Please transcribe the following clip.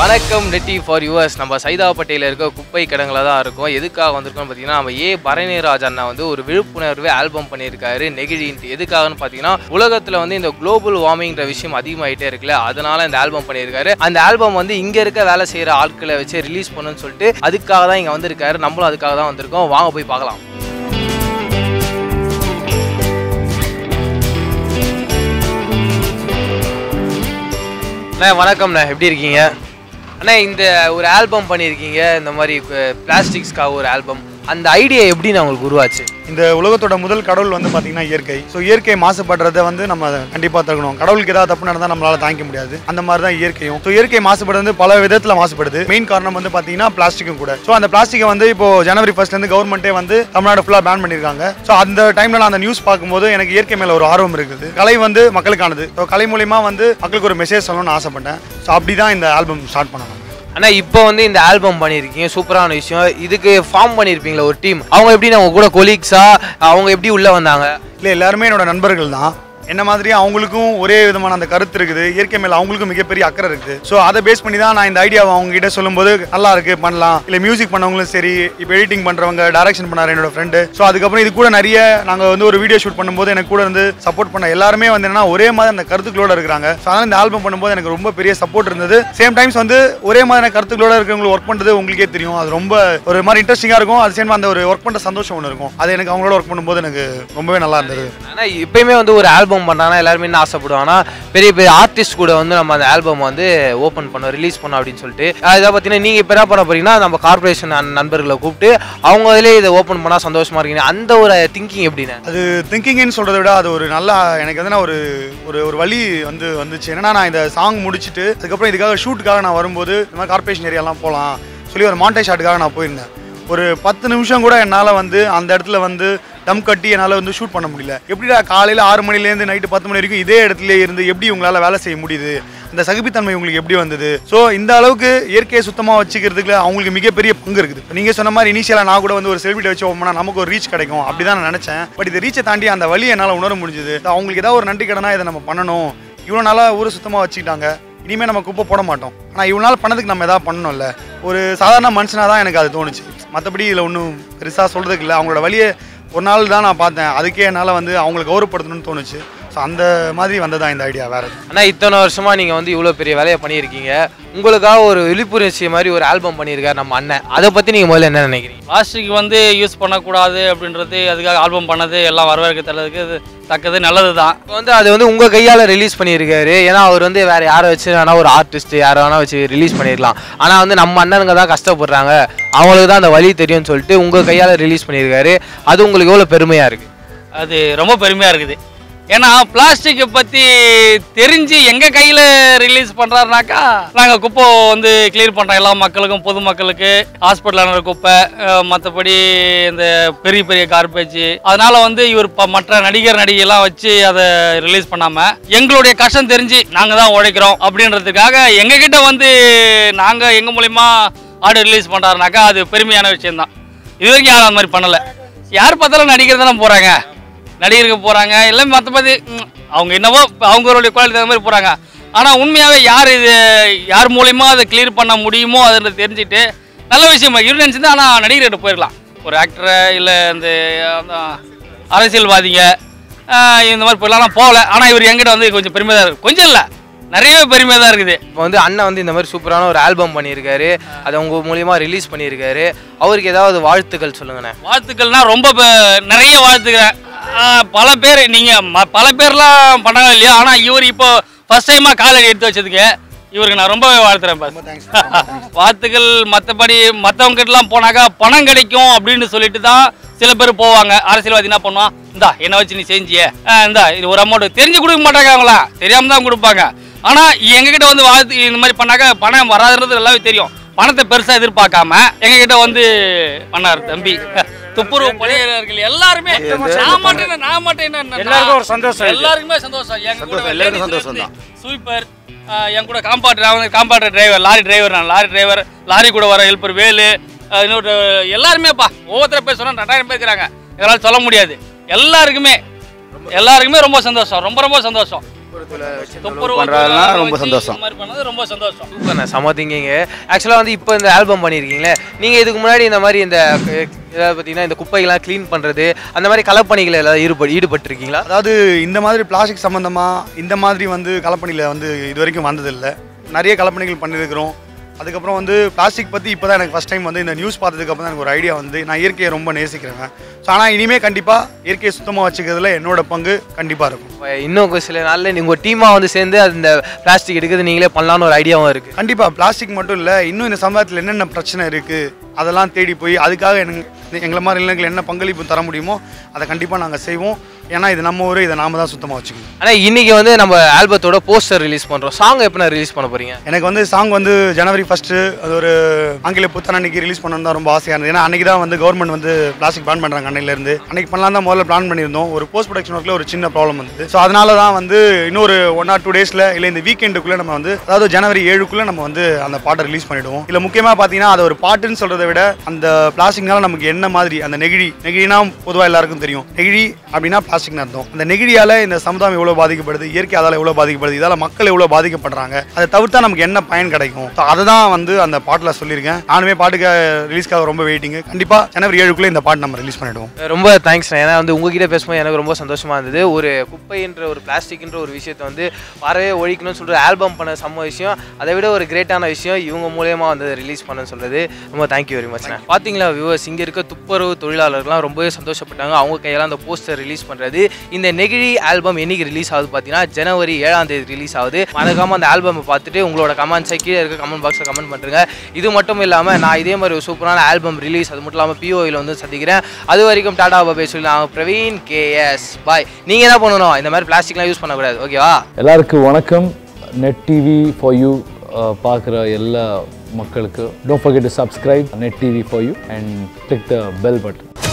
வணக்கம் நெட்டி for US நம்ம சைதாப்பேட்டையில் இருக்க குப்பை கிடங்குல தான் இருக்கோம் எதுக்காக வந்திருக்கோம் பார்த்தீங்கன்னா நம்ம ஏ பரணிராஜ் அண்ணா வந்து ஒரு விழிப்புணர்வு ஆல்பம் பண்ணியிருக்காரு நெகிழின்ட்டு எதுக்காகன்னு பார்த்தீங்கன்னா உலகத்தில் வந்து இந்த குளோபல் வார்மிங்ற விஷயம் அதிகமாகிட்டே இருக்குல்ல அதனால இந்த ஆல்பம் பண்ணியிருக்காரு அந்த ஆல்பம் வந்து இங்கே இருக்க வேலை செய்கிற ஆட்களை வச்சு ரிலீஸ் பண்ணுன்னு சொல்லிட்டு அதுக்காக தான் இங்கே வந்திருக்காரு நம்மளும் அதுக்காக தான் வந்திருக்கோம் வாங்க போய் பார்க்கலாம் அண்ணா வணக்கம்ண்ணா எப்படி இருக்கீங்க அண்ணா இந்த ஒரு ஆல்பம் பண்ணியிருக்கீங்க இந்த மாதிரி பிளாஸ்டிக்ஸ்க்காக ஒரு ஆல்பம் அந்த ஐடியா எப்படிண்ணா உங்களுக்கு உருவாச்சு இந்த உலகத்தோட முதல் கடவுள் வந்து பார்த்தீங்கன்னா இயற்கை ஸோ இயற்கை மாசுபடுறதை வந்து நம்ம கண்டிப்பாக தடுக்கணும் கடவுளுக்கு ஏதாவது தப்பு நடந்தால் நம்மளால தாங்கிக்க முடியாது அந்த மாதிரி தான் இயற்கையும் ஸோ இயற்கை மாசுபடுறது வந்து பல விதத்தில் மாசுபடுது மெயின் காரணம் வந்து பார்த்தீங்கன்னா பிளாஸ்டிக்கும் கூட ஸோ அந்த பிளாஸ்டிக்கை வந்து இப்போ ஜனவரி ஃபர்ஸ்ட்லேருந்து கவர்மெண்ட்டே வந்து தமிழ்நாடு ஃபுல்லாக பேன் பண்ணியிருக்காங்க ஸோ அந்த டைமில் நான் அந்த நியூஸ் பார்க்கும்போது எனக்கு இயற்கை மேலே ஒரு ஆர்வம் இருக்குது கலை வந்து மக்களுக்கானது ஸோ கலை மூலிமா வந்து மக்களுக்கு ஒரு மெசேஜ் சொல்லணும்னு ஆசைப்பட்டேன் ஸோ அப்படி தான் இந்த ஆல்பம் ஸ்டார்ட் பண்ணணும் அண்ணா இப்போ வந்து இந்த ஆல்பம் பண்ணியிருக்கீங்க சூப்பரான விஷயம் இதுக்கு ஃபார்ம் பண்ணியிருப்பீங்களா ஒரு டீம் அவங்க எப்படி அவங்க கூட கொலீக்ஸா அவங்க எப்படி உள்ளே வந்தாங்க இல்லை எல்லாருமே என்னோட நண்பர்கள் தான் என்ன மாதிரி அவங்களுக்கும் ஒரே விதமான அந்த கருத்து இருக்குது இயற்கை மேல அவங்களுக்கும் மிகப்பெரிய அக்கறை இருக்குது ஸோ அதை பேஸ் பண்ணி தான் நான் இந்த ஐடியாவை அவங்க கிட்ட சொல்லும்போது நல்லா இருக்கு பண்ணலாம் இல்லை மியூசிக் பண்ணவங்களும் சரி இப்போ எடிட்டிங் பண்றவங்க டைரக்ஷன் பண்ணாரு என்னோட ஃப்ரெண்டு ஸோ அதுக்கப்புறம் இது கூட நிறைய நாங்கள் வந்து ஒரு வீடியோ ஷூட் பண்ணும்போது எனக்கு கூட வந்து சப்போர்ட் பண்ண எல்லாருமே வந்து என்னன்னா ஒரே மாதிரி அந்த கருத்துக்களோட இருக்கிறாங்க ஸோ அதனால இந்த ஆல்பம் பண்ணும்போது எனக்கு ரொம்ப பெரிய சப்போர்ட் இருந்தது சேம் டைம்ஸ் வந்து ஒரே மாதிரியான கருத்துக்களோட இருக்கிறவங்களுக்கு ஒர்க் பண்ணுறது உங்களுக்கே தெரியும் அது ரொம்ப ஒரு மாதிரி இன்ட்ரெஸ்டிங்காக இருக்கும் அது சேம் அந்த ஒரு ஒர்க் பண்ணுற சந்தோஷம் ஒன்று இருக்கும் அது எனக்கு அவங்களோட ஒர்க் பண்ணும்போது எனக்கு ரொம்பவே நல்லா இருந்தது ஆனால் எப்பயுமே வந்து ஒரு ஆல்பம் பண்ணுறாங்கன்னா எல்லாருமே என்ன ஆசைப்படுவாங்கன்னா பெரிய பெரிய ஆர்டிஸ்ட் கூட வந்து நம்ம அந்த ஆல்பம் வந்து ஓப்பன் பண்ணோம் ரிலீஸ் பண்ணோம் அப்படின்னு சொல்லிட்டு அஹ் இதை பார்த்தீங்கன்னா நீங்கள் இப்போ என்ன பண்ண போறீங்கன்னா நம்ம கார்பரேஷன் நண்பர்களை கூப்பிட்டு அவங்க அதிலே இதை ஓப்பன் பண்ணால் சந்தோஷமா இருக்கீங்க அந்த ஒரு திங்கிங் எப்படின்னு அது திங்கிங்னு சொல்கிறத விட அது ஒரு நல்ல எனக்கு வந்து நான் ஒரு ஒரு ஒரு வழி வந்து வந்துச்சு என்னன்னா நான் இந்த சாங் முடிச்சுட்டு அதுக்கப்புறம் இதுக்காக ஷூட்டுக்காக நான் வரும்போது இந்த மாதிரி கார்பரேஷன் ஏரியாலாம் போகலாம் சொல்லி ஒரு மாண்டே ஷாட்டுக்காக நான் போயிருந்தேன் ஒரு பத்து நிமிஷம் கூட என்னால் வந்து அந்த இடத்துல வந்து டம் கட்டி என்னால் வந்து ஷூட் பண்ண முடியல எப்படிடா காலையில் ஆறு மணிலேருந்து நைட்டு பத்து மணி வரைக்கும் இதே இடத்துல இருந்து எப்படி உங்களால் வேலை செய்ய முடியுது அந்த சகிப்புத்தன்மை உங்களுக்கு எப்படி வந்தது ஸோ இந்த அளவுக்கு இயற்கையை சுத்தமாக வச்சுக்கிறதுக்கு அவங்களுக்கு மிகப்பெரிய பங்கு இருக்குது நீங்கள் சொன்ன மாதிரி இனிஷியலாக நான் கூட வந்து ஒரு செல்ஃபிட்டை வச்சு ஓப்பனா நமக்கு ஒரு ரீச் கிடைக்கும் அப்படி தான் நான் நினச்சேன் பட் இந்த ரீச்சை தாண்டி அந்த வழி என்னால் உணர முடிஞ்சுது அவங்களுக்கு ஏதாவது ஒரு நன்றி கடனா இதை நம்ம பண்ணணும் இவ்வளோ நாளாக ஊரை சுத்தமாக வச்சுக்கிட்டாங்க இனிமேல் நம்ம குப்பை போட மாட்டோம் ஆனால் இவ்வளோ நாள் பண்ணதுக்கு நம்ம எதாவது பண்ணணும்ல ஒரு சாதாரண மனுஷனாக தான் எனக்கு அது தோணுச்சு மற்றபடி இதில் ஒன்றும் பெருசாக சொல்கிறதுக்கு இல்லை அவங்களோட வழியை ஒரு நாள் தான் நான் பார்த்தேன் அதுக்கே என்னால் வந்து அவங்களை கௌரவப்படுத்தணும்னு தோணுச்சு ஸோ அந்த மாதிரி வந்ததா இந்த ஐடியா வேறு ஆனால் இத்தனை வருஷமா நீங்கள் வந்து இவ்வளோ பெரிய வேலையை பண்ணியிருக்கீங்க உங்களுக்காக ஒரு விழிப்புணர்ச்சி மாதிரி ஒரு ஆல்பம் பண்ணியிருக்காரு நம்ம அண்ணன் அதை பற்றி நீங்கள் முதல்ல என்ன நினைக்கிறீங்க பிளாஸ்டிக் வந்து யூஸ் பண்ணக்கூடாது அப்படின்றது அதுக்காக ஆல்பம் பண்ணது எல்லாம் வரவேற்கத்தக்கது இது தக்கது நல்லது தான் இப்போ வந்து அது வந்து உங்கள் கையால் ரிலீஸ் பண்ணியிருக்காரு ஏன்னா அவர் வந்து வேறு யாரை வச்சு வேணா ஒரு ஆர்டிஸ்ட் யாரை வேணா வச்சு ரிலீஸ் பண்ணியிருக்கலாம் ஆனால் வந்து நம்ம அண்ணனுங்க தான் கஷ்டப்படுறாங்க அவங்களுக்கு தான் அந்த வழி தெரியும்னு சொல்லிட்டு உங்கள் கையால் ரிலீஸ் பண்ணியிருக்காரு அது உங்களுக்கு எவ்வளோ பெருமையாக இருக்குது அது ரொம்ப பெருமையாக இருக்குது ஏன்னா பிளாஸ்டிக்கை பற்றி தெரிஞ்சு எங்கள் கையில் ரிலீஸ் பண்ணுறாருனாக்கா நாங்கள் குப்பை வந்து கிளியர் பண்ணுறோம் எல்லா மக்களுக்கும் பொதுமக்களுக்கு ஹாஸ்பிட்டலான குப்பை மற்றபடி இந்த பெரிய பெரிய கார்பேஜ் அதனால வந்து இவர் இப்போ மற்ற நடிகர் நடிகைலாம் வச்சு அதை ரிலீஸ் பண்ணாமல் எங்களுடைய கஷ்டம் தெரிஞ்சு நாங்கள் தான் உழைக்கிறோம் அப்படின்றதுக்காக எங்ககிட்ட வந்து நாங்கள் எங்கள் மூலிமா ஆடு ரிலீஸ் பண்ணுறாருனாக்கா அது பெருமையான விஷயம்தான் இது வரைக்கும் யாரும் அந்த மாதிரி பண்ணலை யார் பார்த்தாலும் நடிகர் தானே போகிறாங்க நடிகருக்கு போகிறாங்க எல்லாம் மற்றபடி ம், அவங்க என்னவோ இப்ப அவங்களுடைய குவாலிட்டி தகுந்த மாதிரி போகிறாங்க ஆனால் உண்மையாகவே யார் இது யார் மூலியமா அதை கிளியர் பண்ண முடியுமோ அதை தெரிஞ்சுட்டு நல்ல விஷயம் இரு நினச்சிருந்தா ஆனால் நடிகர்கிட்ட போயிடலாம் ஒரு ஆக்டரை இல்லை இந்த அந்த அரசியல்வாதிங்க ஆஹ், இந்த மாதிரி போயிடலாம் நான் போகல ஆனால் இவர் என்கிட்ட வந்து கொஞ்சம் பெருமையாக தான் இருக்குது கொஞ்சம் இல்லை நிறையவே பெருமையாக தான் இருக்குது இப்போ வந்து அண்ணன் வந்து இந்த மாதிரி சூப்பரான ஒரு ஆல்பம் பண்ணியிருக்காரு அதை உங்க மூலியமாக ரிலீஸ் பண்ணியிருக்காரு அவருக்கு ஏதாவது வாழ்த்துக்கள் சொல்லுங்கண்ணே வாழ்த்துக்கள்னா ரொம்ப ப- நிறைய வாழ்த்துக்கிறேன் ஆஹ் பல பேர் நீங்கள் ம பல பேர்லாம் பண்ணாங்க இல்லையா ஆனால் இவர் இப்போ ஃபர்ஸ்ட் டைமாக காலேஜ் எடுத்து வச்சதுக்கு இவருக்கு நான் ரொம்பவே வாழ்த்துறேன் பாஸ் வாழ்த்துக்கள் மற்றபடி மற்றவங்ககிட்டலாம் போனாக்கா பணம் கிடைக்கும் அப்படின்னு சொல்லிட்டு தான் சில பேர் போவாங்க அரசியல்வாதி என்ன பண்ணுவான் இந்தா என்னை வச்சு நீ செஞ்சியே ஆஹ் இந்தா இது ஒரு அமௌண்ட் தெரிஞ்சு கொடுக்க மாட்டாங்க அவங்களா தெரியாம தான் கொடுப்பாங்க ஆனால் எங்ககிட்ட வந்து வாழ்த்து இந்த மாதிரி பண்ணாக்க பணம் வராதுன்றது நல்லாவே தெரியும் பணத்தை பெருசாக எதிர்பார்க்காம எங்ககிட்ட வந்து பண்ணார் தம்பி துப்புரவு பணியாளர்கள் எல்லாருமே நான் மட்டும் என்ன, நான் மட்டும் என்ன எல்லாருக்கும் ஒரு சந்தோஷம் இது. எல்லாருக்குமே சந்தோஷம் எங்க கூட சந்தோஷம், எல்லாருக்கும் சந்தோஷம் தான். சூப்பர் என் கூட காம்பாக்டர் நான் வந்து காம்பாக்டர் டிரைவர் லாரி டிரைவர் நான் லாரி டிரைவர் லாரி கூட வர ஹெல்ப்பர் வேலு அஹ் இன்னொரு எல்லாருமேப்பா ஒவ்வொருத்தர பேர் சொன்னா ரெண்டாயிரம் பேர் இருக்கிறாங்க எங்களால் சொல்ல முடியாது எல்லாருக்குமே எல்லாருக்குமே ரொம்ப சந்தோஷம் ரொம்ப ரொம்ப சந்தோஷம் துப்புரவு பண்றதெல்லாம் தொழிலாளரை ரொம்ப வச்சு சந்தோஷம். இந்த மாதிரி பண்ணது ரொம்ப சந்தோஷம் சூப்பர்ண்ணே செம திங்கிங்க ஆக்சுவலாக வந்து இப்போ இந்த ஆல்பம் பண்ணியிருக்கீங்களே நீங்கள் இதுக்கு முன்னாடி இந்த மாதிரி இந்த அஹ், ஏதாவது பார்த்தீங்கன்னா இந்த குப்பைகள்லாம் க்ளீன் பண்ணுறது அந்த மாதிரி களப்பணிகள் ஏதாவது ஈடுபட்டு ஈடுபட்டிருக்கீங்களா அதாவது இந்த மாதிரி பிளாஸ்டிக் சம்மந்தமாக இந்த மாதிரி வந்து கலப்பணியில் வந்து இது வரைக்கும் வந்ததில்லை நிறைய கலப்பணிகள் பண்ணியிருக்கிறோம் அதுக்கப்புறம் வந்து பிளாஸ்டிக் பற்றி இப்போ தான் எனக்கு ஃபஸ்ட் டைம் வந்து இந்த நியூஸ் பார்த்ததுக்கு அப்புறம் தான் எனக்கு ஒரு ஐடியா வந்து நான் இயற்கையை ரொம்ப நேசிக்கிறேன் ஸோ ஆனால் இனிமேல் கண்டிப்பாக இயற்கையை சுத்தமாக வச்சுக்கிறதுல என்னோட பங்கு கண்டிப்பாக இருக்கும் இப்ப இன்னும் கொஞ்ச சில நாளில் நீங்கள் டீமாக வந்து சேர்ந்து அந்த பிளாஸ்டிக் எடுக்கிறது நீங்களே பண்ணலான்னு ஒரு ஐடியாவும் இருக்குது கண்டிப்பாக பிளாஸ்டிக் மட்டும் இல்லை இன்னும் இந்த சமுதாயத்தில் என்னென்ன பிரச்சனை இருக்குது அதெல்லாம் தேடி போய் அதுக்காக எனக்கு எங்களை மாதிரி இளைஞர்கள் என்ன பங்களிப்பு தர முடியுமோ அதை கண்டிப்பாக நாங்கள் செய்வோம் ஏன்னா இது நம்ம ஊர் இதை நாம தான் சுத்தமாக வச்சுக்கணும் ஆனால் இன்னைக்கு வந்து நம்ம ஆல்பத்தோட போஸ்டர் ரிலீஸ் பண்ணுறோம் சாங் எப்போ ரிலீஸ் பண்ண போகிறீங்க எனக்கு வந்து சாங் வந்து ஜனவரி ஃபஸ்ட்டு அது ஒரு ஆங்கில புத்தாண்டு அன்னைக்கு ரிலீஸ் பண்ணணும் தான் ரொம்ப ஆசையாக இருந்தது ஏன்னா அன்னைக்கு தான் வந்து கவர்மெண்ட் வந்து பிளாஸ்டிக் பேன் பண்ணுறாங்க அன்னையிலேருந்து அன்னைக்கு பண்ணலாம் தான் முதல்ல பிளான் பண்ணியிருந்தோம் ஒரு போஸ்ட் ப்ரொடக்ஷன் ஒர்க்கில் ஒரு சின்ன ப்ராப்ளம் வந்து ஸோ அதனால தான் வந்து இன்னொரு ஒன் ஆர் டூ டேஸில் இல்லை இந்த வீக்கெண்டுக்குள்ளே நம்ம வந்து அதாவது ஜனவரி ஏழுக்குள்ளே நம்ம வந்து அந்த பாட்டை ரிலீஸ் பண்ணிவிடுவோம் இல்லை முக்கியமாக பார்த்தீங்கன்னா அது ஒரு பாட்டுன்னு சொல்கிறத விட அந்த பிளாஸ்டிக்னால நமக்கு என்ன மாதிரி அந்த நெகிழி நெகிழினா பொதுவாக எல்லாருக்கும் தெரியும் நெகிழி அப்படின்னா பிளாஸ்டிக்னு அர்த்தம் அந்த நெகிழியால் இந்த சமுதாயம் எவ்வளோ பாதிக்கப்படுது இயற்கை அதால் எவ்வளோ பாதிக்கப்படுது இதால் மக்கள் எவ்வளோ பாதிக்கப்படுறாங்க அதை தவிர்த்தா நமக்கு என்ன பயன் கிடைக்கும் ஸோ அதை தான் வந்து அந்த பாட்டில் சொல்லியிருக்கேன் நானுமே பாட்டுக்கு ரிலீஸ்க்காக ரொம்ப வெயிட்டிங் கண்டிப்பாக ஜனவரி ஏழுக்குள்ளே இந்த பாட்டு நம்ம ரிலீஸ் பண்ணிடுவோம் ரொம்ப தேங்க்ஸ் ஏன்னா வந்து உங்ககிட்ட பேசும்போது எனக்கு ரொம்ப சந்தோஷமா இருந்தது ஒரு குப்பைன்ற ஒரு பிளாஸ்டிக்ன்ற ஒரு விஷயத்தை வந்து வரவே ஒழிக்கணும்னு சொல்லிட்டு ஆல்பம் பண்ண செம்ம விஷயம் அதை விட ஒரு கிரேட்டான விஷயம் இவங்க மூலியமா வந்து ரிலீஸ் பண்ண சொல்றது ரொம்ப தேங்க்யூ வெரி மச் பாத்தீங்களா வியூவர்ஸ் இங்க இருக்க துப்புரவு தொழிலாளர்கள்லாம் ரொம்பவே சந்தோஷப்பட்டாங்க அவங்க கையால் அந்த போஸ்டர் ரிலீஸ் பண்றது இந்த நெகிழி ஆல்பம் என்னைக்கு ரிலீஸ் ஆகுது பார்த்தீங்கன்னா ஜனவரி ஏழாம் தேதி ரிலீஸ் ஆகுது மறக்காம அந்த ஆல்பம் பார்த்துட்டு உங்களோட கமெண்ட்ஸை கீழே இருக்க கமெண்ட் பாக்ஸில் கமெண்ட் பண்ணுறேங்க இது மட்டும் இல்லாமல் நான் இதே மாதிரி ஒரு சூப்பரான ஆல்பம் ரிலீஸ் அது மட்டும் இல்லாமல் பிஓயில் வந்து சந்திக்கிறேன் அது வரைக்கும் டாடா பாபே சொல்லி நான் பிரவீன் கேஎஸ் பாய் நீங்கள் என்ன பண்ணணும் இந்த மாதிரி பிளாஸ்டிக்லாம் யூஸ் பண்ணக்கூடாது ஓகேவா எல்லாருக்கும் வணக்கம் நெட் டிவி ஃபார் யூ பார்க்குற எல்லா மக்களுக்கு don't forget to subscribe net TV for you and click the bell button